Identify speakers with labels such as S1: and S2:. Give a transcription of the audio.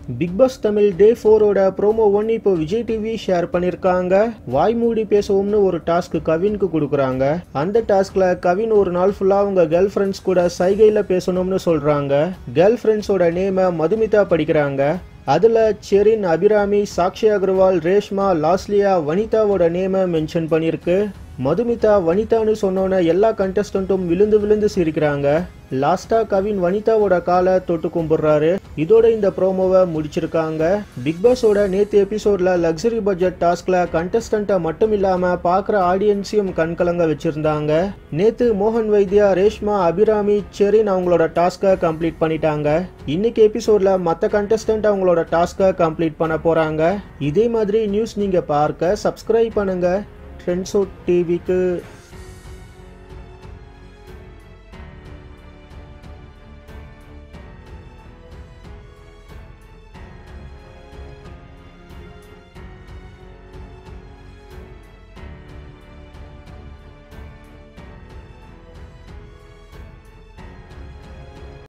S1: big pass Tamil டே ஃபோரோட promo one இப்போ Vijay TV share பண்ணியிருக்காங்க வாய் மூடி பேசுவோம்னு ஒரு டாஸ்க் கவினுக்கு கொடுக்குறாங்க அந்த டாஸ்க்ல கவின் ஒரு நாள் ஃபுல்லா அவங்க கேர்ள் ஃப்ரெண்ட்ஸ் கூட சைகையில பேசணும்னு சொல்றாங்க கேர்ள் ஃப்ரெண்ட்ஸோட நேம மதுமிதா படிக்கிறாங்க அதுல செரின் அபிராமி சாக்ஷி அகர்வால் ரேஷ்மா லாஸ்லியா வனிதாவோட நேம மென்ஷன் பண்ணியிருக்கு மதுமிதா வனிதான்னு சொன்னோன்னே எல்லா கண்டஸ்டன்ட்டும் விழுந்து விழுந்து சிரிக்கிறாங்க லாஸ்டா கவின் வனிதாவோட காலை தொட்டு கும்பிடுறாரு இதோட இந்த ப்ரோமோவை முடிச்சிருக்காங்க பிக் பாஸோட நேத்து எபிசோட்ல லக்ஸரி பட்ஜெட் டாஸ்க்ல கண்டஸ்டண்ட்டை மட்டும் இல்லாம பாக்குற ஆடியன்ஸையும் கண்கலங்க வச்சிருந்தாங்க நேத்து மோகன் வைத்யா ரேஷ்மா அபிராமி செரின் அவங்களோட டாஸ்கை கம்ப்ளீட் பண்ணிட்டாங்க இன்னைக்கு எபிசோட்ல மற்ற கண்டஸ்டன்ட் அவங்களோட டாஸ்கை கம்ப்ளீட் பண்ண போறாங்க இதே மாதிரி நியூஸ் நீங்க பார்க்க சப்ஸ்கிரைப் பண்ணுங்க ட்ரெண்ட்ஸோ டிவிக்கு